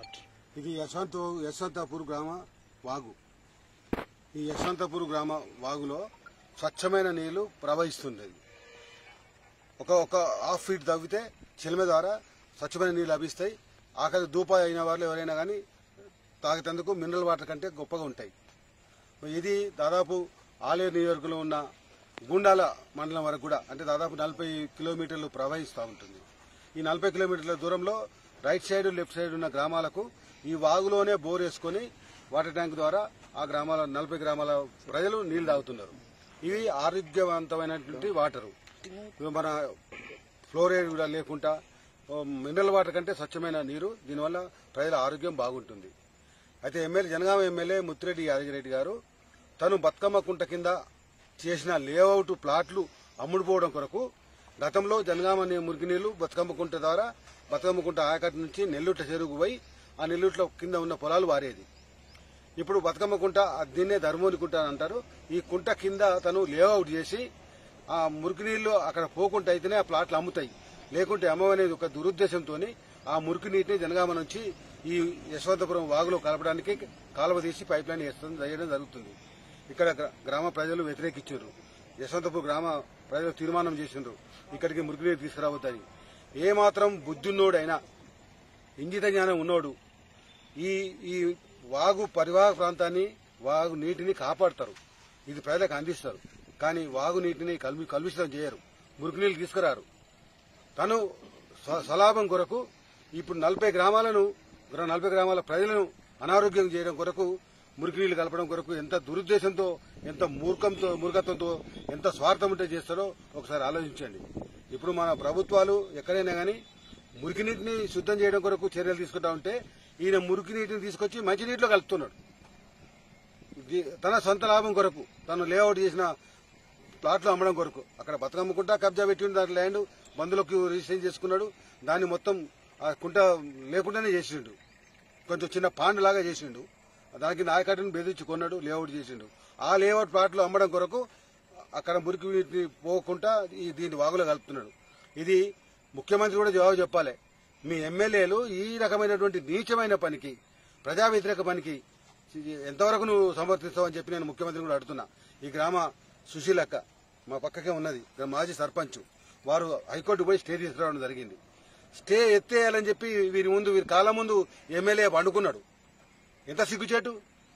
ఇది యశ్వంత్ యశ్వంతపూర్ గ్రామ వాగు ఈ యశ్వంతపూర్ గ్రామ వాగులో స్వచ్ఛమైన నీళ్లు ప్రవహిస్తుండేది ఒక ఒక హాఫ్ ఫీట్ తవ్వితే చిలమ ద్వారా స్వచ్ఛమైన నీళ్ళు లభిస్తాయి ఆఖరి దూప అయిన వాళ్ళు ఎవరైనా కానీ తాగేందుకు మినరల్ వాటర్ కంటే గొప్పగా ఉంటాయి ఇది దాదాపు ఆలేరు నియోజకవర్గంలో ఉన్న గుండాల మండలం వరకు కూడా అంటే దాదాపు నలభై కిలోమీటర్లు ప్రవహిస్తూ ఉంటుంది ఈ నలభై కిలోమీటర్ల దూరంలో రైట్ సైడ్ లెఫ్ట్ సైడ్ ఉన్న గ్రామాలకు ఈ వాగులోనే బోర్ వేసుకొని వాటర్ ట్యాంక్ ద్వారా ఆ గ్రామాల నలభై గ్రామాల ప్రజలు నీళ్లు తాగుతున్నారు ఇవి ఆరోగ్యవంతమైనటువంటి వాటరు ఇవి మన ఫ్లోరైడ్ కూడా లేకుండా ఓ మినరల్ వాటర్ కంటే స్వచ్ఛమైన నీరు దీనివల్ల ప్రజల ఆరోగ్యం బాగుంటుంది అయితే ఎమ్మెల్యే జనగామ ఎమ్మెల్యే ముత్తిరెడ్డి యాదగిరెడ్డి గారు తను బతుకమ్మ కుంట కింద చేసిన లేఅవుట్ ప్లాట్లు అమ్ముడుపోవడం కొరకు గతంలో జనగామ నీ- మురికి నీళ్లు బతుకమ్మ కుంట ద్వారా బతుకమ్మ కుంట ఆయకట్టు నుంచి నెల్లుట్ట చెరువుకు పోయి ఆ నెల్లుట్ల కింద ఉన్న పొలాలు వారేది ఇప్పుడు బతుకమ్మ కుంట ఆ దీన్నే ధర్మోని కుంట అని అంటారు ఈ కుంట కింద తను లేఅవుట్ చేసి ఆ మురికి నీళ్లు అక్కడ పోకుండా అయితేనే ఆ ప్లాట్లు అమ్ముతాయి లేకుంటే అమ్మవనేది ఒక దురుద్దేశంతో ఆ మురికి నీటిని జనగామ నుంచి ఈ యశవంతపురం వాగులో కలపడానికి కాలువ తీసి పైప్ లైన్ వేస్తుంది చేయడం జరుగుతుంది ఇక్కడ గ్రా- గ్రామ ప్రజలు వ్యతిరేకించారు యశవంతపురం గ్రామ ప్రజలు తీర్మానం చేసిండ్రు ఇక్కడికి మురికి నీరు తీసుకురావద్దని ఏ మాత్రం బుద్ధున్నోడైనా ఇంగిత జ్ఞానం ఉన్నోడు ఈ ఈ వాగు పరివాహక ప్రాంతాన్ని వాగు నీటిని కాపాడతారు ఇది ప్రజలకు అందిస్తారు కానీ వాగు నీటిని కలుమి కలుషితం చేయరు మురికి నీళ్ళు తీసుకురారు తను స్వ- స్వలాభం కొరకు ఇప్పుడు నలభై గ్రామాలను గ్రా- నలభై గ్రామాల ప్రజలను అనారోగ్యం చేయడం కొరకు మురికి నీళ్లు కలపడం కొరకు ఎంత దురుద్దేశంతో ఎంత మూర్ఖంతో మూర్ఖత్వంతో ఎంత స్వార్థం ఉంటే చేస్తారో ఒకసారి ఆలోచించండి ఇప్పుడు మన ప్రభుత్వాలు ఎక్కడైనా కానీ మురికి నీటిని శుద్ధం చేయడం కొరకు చర్యలు తీసుకుంటా ఉంటే ఈయన మురికి నీటిని తీసుకొచ్చి మంచినీటిలో కలుపుతున్నాడు ఇది తన సొంత లాభం కొరకు తను లేఅవుట్ చేసిన ప్లాట్లు అమ్మడం కొరకు అక్కడ బతకమ్ముకుంటా కబ్జా పెట్టిండు దాని ల్యాండ్ బంధువులకు రిజిస్ట్రేషన్ చేసుకున్నాడు దాన్ని మొత్తం ఆ కుంట లేకుండానే చేసిండు కొంచెం చిన్న పాండ్ లాగా చేసిండు దానికి నాయకట్టును బెదిరించి కొన్నాడు లేఅవుట్ చేసిండు ఆ లేఅవుట్ ప్లాట్లు అమ్మడం కొరకు అక్కడ మురికి నీటిని పోకుండా ఈ దీన్ని వాగులో కలుపుతున్నాడు ఇది ముఖ్యమంత్రి కూడా జవాబు చెప్పాలి మీ ఎమ్మెల్యేలు ఈ రకమైనటువంటి నీచమైన పనికి ప్రజా వ్యతిరేక పనికి ఎంతవరకు నువ్వు సమర్థిస్తావని చెప్పి నేను ముఖ్యమంత్రిని కూడా అడుగుతున్నా ఈ గ్రామ సుశీలక్క మా పక్కకే ఉన్నది ఇక్కడ మాజీ సర్పంచ్ వారు హైకోర్టు పోయి స్టే తీసుకురావడం జరిగింది స్టే ఎత్తేయాలని చెప్పి వీరి ముందు వీరి కాలం ముందు ఎమ్మెల్యే పండుకున్నాడు ఎంత సిగ్గుచేటు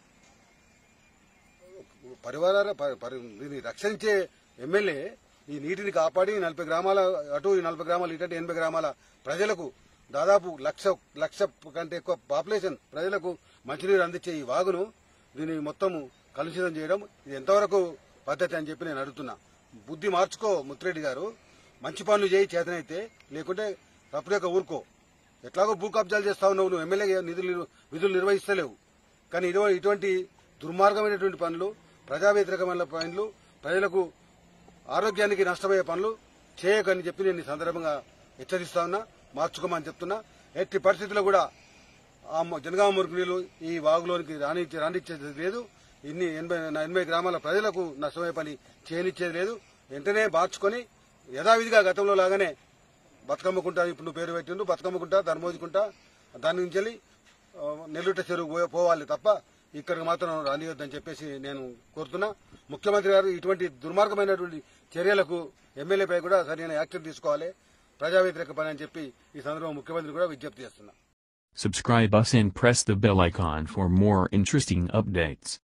పరివార ప- పరి- దీన్ని రక్షించే ఎమ్మెల్యే ఈ నీటిని కాపాడి ఈ నలభై గ్రామాల అటు ఈ నలభై గ్రామాలు ఇటు ఎనభై గ్రామాల ప్రజలకు దాదాపు లక్ష లక్ష కంటే ఎక్కువ పాపులేషన్ ప్రజలకు మంచినీరు అందించే ఈ వాగును దీన్ని మొత్తం కలుషితం చేయడం ఇది ఎంతవరకు పద్ధతి అని చెప్పి నేను అడుగుతున్నా బుద్ధి మార్చుకో ముత్తిరెడ్డి గారు మంచి పనులు చేయి చేతనైతే లేకుంటే తప్పులేక ఊరుకో ఎట్లాగో భూ కబ్జాలు చేస్తా ఉన్నావు నువ్వు ఎమ్మెల్యే నిధులు నిర్వ- విధులు నిర్వహిస్తలేవు కానీ ఇటు- ఇటువంటి దుర్మార్గమైనటువంటి పనులు ప్రజా వ్యతిరేకమైన పనులు ప్రజలకు ఆరోగ్యానికి నష్టమయ్యే పనులు చేయకని చెప్పి నేను ఈ సందర్భంగా హెచ్చరిస్తా ఉన్నా మార్చుకోమని చెప్తున్నా ఎట్టి పరిస్థితుల్లో కూడా ఆ మ- జనగామ మురికి నీళ్లు ఈ వాగులోనికి రానిచ్చే రానిచ్చేది లేదు ఇన్ని ఎనభై ఎనభై గ్రామాల ప్రజలకు నష్టమయ్యే పని చేయనిచ్చేది లేదు వెంటనే మార్చుకొని యథావిధిగా గతంలో లాగానే బతుకమ్మకుంటా ఇప్పుడు నువ్వు పేరు పెట్టిండు బతుకమ్మకుంటా ధర్మోజుకుంటా దాని నుంచి వెళ్ళి, ఆ, నెల్లుట చెరువు పోయే- పోవాలి తప్ప ఇక్కడికి మాత్రం రానియొద్దని చెప్పేసి నేను కోరుతున్నా ముఖ్యమంత్రి గారు ఇటువంటి దుర్మార్గమైనటువంటి చర్యలకు ఎమ్మెల్యేపై కూడా సరైన యాక్షన్ తీసుకోవాలి ప్రజా వ్యతిరేక పని అని చెప్పి ఈ సందర్భంగా ముఖ్యమంత్రి కూడా విజ్ఞప్తి చేస్తున్నా Subscribe us and press the bell icon for more interesting updates.